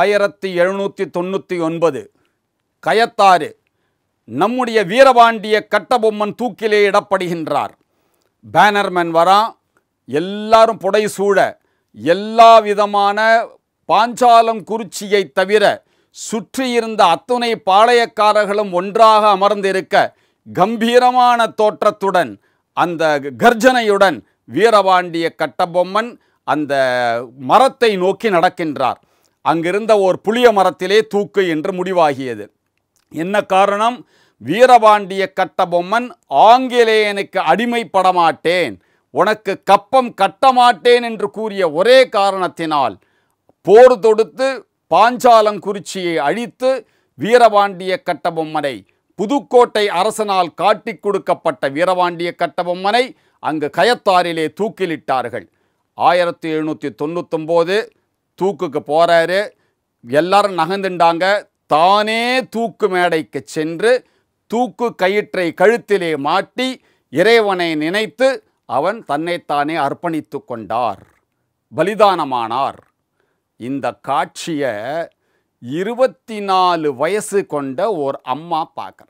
ஆயிரத்தி எழுநூற்றி தொண்ணூற்றி ஒன்பது கயத்தாறு நம்முடைய வீரபாண்டிய கட்டபொம்மன் தூக்கிலே இடப்படுகின்றார் பேனர்மேன் வரான் எல்லாரும் புடை சூழ எல்லா விதமான பாஞ்சாலங்குறிச்சியை தவிர சுற்றியிருந்த அத்துணை பாளையக்காரர்களும் ஒன்றாக அமர்ந்திருக்க கம்பீரமான தோற்றத்துடன் அந்த கர்ஜனையுடன் வீரபாண்டிய கட்டபொம்மன் அந்த மரத்தை நோக்கி நடக்கின்றார் அங்கிருந்த ஓர் புளிய மரத்திலே தூக்கு என்று முடிவாகியது என்ன காரணம் வீரபாண்டிய கட்டபொம்மன் ஆங்கிலேயனுக்கு அடிமைப்பட மாட்டேன் உனக்கு கப்பம் கட்ட மாட்டேன் என்று கூறிய ஒரே காரணத்தினால் போர் தொடுத்து பாஞ்சாலங்குறிச்சியை அழித்து வீரபாண்டிய கட்டபொம்மனை புதுக்கோட்டை அரசனால் காட்டிக் கொடுக்கப்பட்ட வீரபாண்டிய கட்டபொம்மனை அங்கு கயத்தாரிலே தூக்கிலிட்டார்கள் ஆயிரத்தி எழுநூற்றி தொண்ணூத்தொம்போது தூக்குக்கு போறாரு எல்லாரும் நகர்ந்துண்டாங்க தானே தூக்கு மேடைக்கு சென்று தூக்கு கயிற்றை கழுத்திலே மாட்டி இறைவனை நினைத்து அவன் தன்னைத்தானே அர்ப்பணித்து கொண்டார் பலிதானமானார் இந்த காட்சியை இருபத்தி நாலு வயசு கொண்ட ஒரு அம்மா பார்க்குறேன்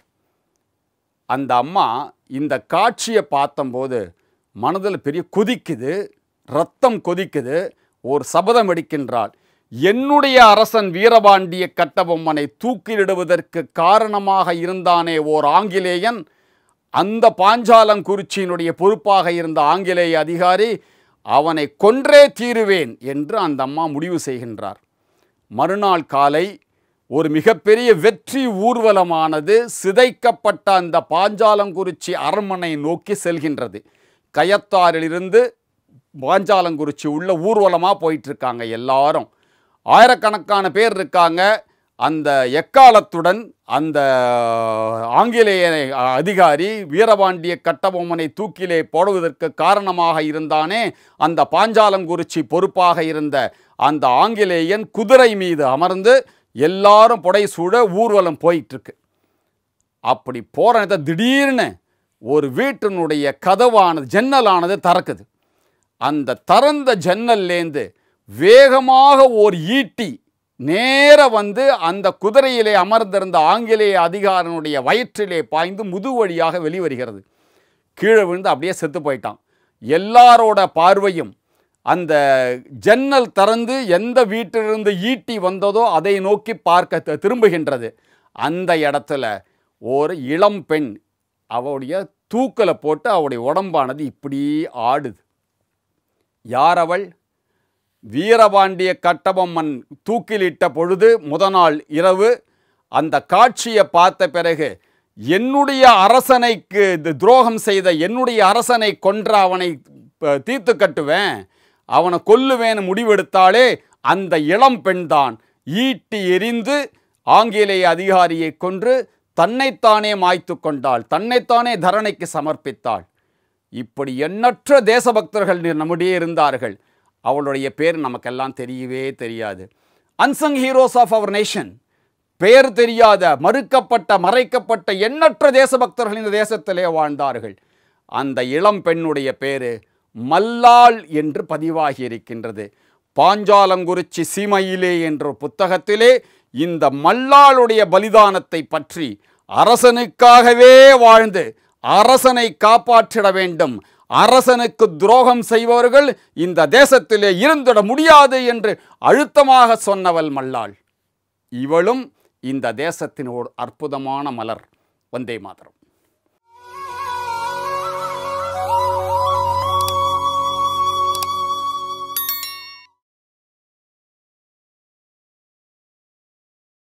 அந்த அம்மா இந்த காட்சியை பார்த்தம்போது மனதில் பெரிய கொதிக்குது ரத்தம் கொதிக்குது ஒரு சபதம் எடுக்கின்றாள் என்னுடைய அரசன் வீரபாண்டிய கட்டபொம்மனை தூக்கிலிடுவதற்கு காரணமாக இருந்தானே ஓர் ஆங்கிலேயன் அந்த பாஞ்சாலங்குறிச்சியினுடைய பொறுப்பாக இருந்த ஆங்கிலேய அதிகாரி அவனை கொன்றே தீருவேன் என்று அந்த அம்மா முடிவு செய்கின்றார் மறுநாள் காலை ஒரு மிகப்பெரிய வெற்றி ஊர்வலமானது சிதைக்கப்பட்ட அந்த பாஞ்சாலங்குறிச்சி அரண்மனை நோக்கி செல்கின்றது கயத்தாரிலிருந்து பாஞ்சாலங்குறிச்சி உள்ள ஊர்வலமாக போயிட்டுருக்காங்க எல்லாரும் ஆயிரக்கணக்கான பேர் இருக்காங்க அந்த எக்காலத்துடன் அந்த ஆங்கிலேய அதிகாரி வீரபாண்டிய கட்டபொம்மனை தூக்கிலே போடுவதற்கு காரணமாக இருந்தானே அந்த பாஞ்சாலங்குறிச்சி பொறுப்பாக இருந்த அந்த ஆங்கிலேயன் குதிரை மீது அமர்ந்து எல்லாரும் புடை சூழ ஊர்வலம் போயிட்டுருக்கு அப்படி போகிற திடீர்னு ஒரு வீட்டினுடைய கதவானது ஜன்னலானது திறக்குது அந்த திறந்த ஜன்னல்லேருந்து வேகமாக ஓர் ஈட்டி நேர வந்து அந்த குதிரையிலே அமர்ந்திருந்த ஆங்கிலேய அதிகாரனுடைய வயிற்றிலே பாய்ந்து முதுவழியாக வெளிவருகிறது கீழே விழுந்து அப்படியே செத்து போயிட்டான் எல்லாரோட பார்வையும் அந்த ஜன்னல் திறந்து எந்த வீட்டிலிருந்து ஈட்டி வந்ததோ அதை நோக்கி பார்க்க த- திரும்புகின்றது அந்த இடத்துல ஒரு இளம் பெண் அவளுடைய தூக்கலை போட்டு அவளுடைய உடம்பானது இப்படி ஆடுது யார் அவள் வீரபாண்டிய கட்டபொம்மன் தூக்கிலிட்ட பொழுது முத நாள் இரவு அந்த காட்சியை பார்த்த பிறகு என்னுடைய அரசனைக்கு இது துரோகம் செய்த என்னுடைய அரசனை கொன்ற அவனை ப- தீர்த்து கட்டுவேன் அவனை கொல்லுவேன்னு முடிவெடுத்தாலே அந்த இளம் பெண்தான் ஈட்டி எறிந்து ஆங்கிலேய அதிகாரியை கொன்று தன்னைத்தானே மாய்த்து கொண்டாள் தன்னைத்தானே தரணைக்கு சமர்ப்பித்தாள் இப்படி எண்ணற்ற தேசபக்தர்கள் நி- நம்முடைய இருந்தார்கள் அவளுடைய பேர் நமக்கெல்லாம் தெரியவே தெரியாது unsung heroes of our nation பெயர் தெரியாத மறுக்கப்பட்ட மறைக்கப்பட்ட எண்ணற்ற தேசபக்தர்கள் இந்த தேசத்திலே வாழ்ந்தார்கள் அந்த இளம் பெண்ணுடைய பேரு மல்லாள் என்று பதிவாகி இருக்கின்றது பாஞ்சாலங்குறிச்சி சீமையிலே என்ற புத்தகத்திலே இந்த மல்லாளுடைய பலிதானத்தை பற்றி அரசனுக்காகவே வாழ்ந்து அரசனை காப்பாற்றிட வேண்டும் அரசனுக்கு துரோகம் செய்பவர்கள் இந்த தேசத்திலே இருந்திட முடியாது என்று அழுத்தமாக சொன்னவள் மல்லாள் இவளும் இந்த தேசத்தின் ஒரு அற்புதமான மலர் வந்தே மாதரம்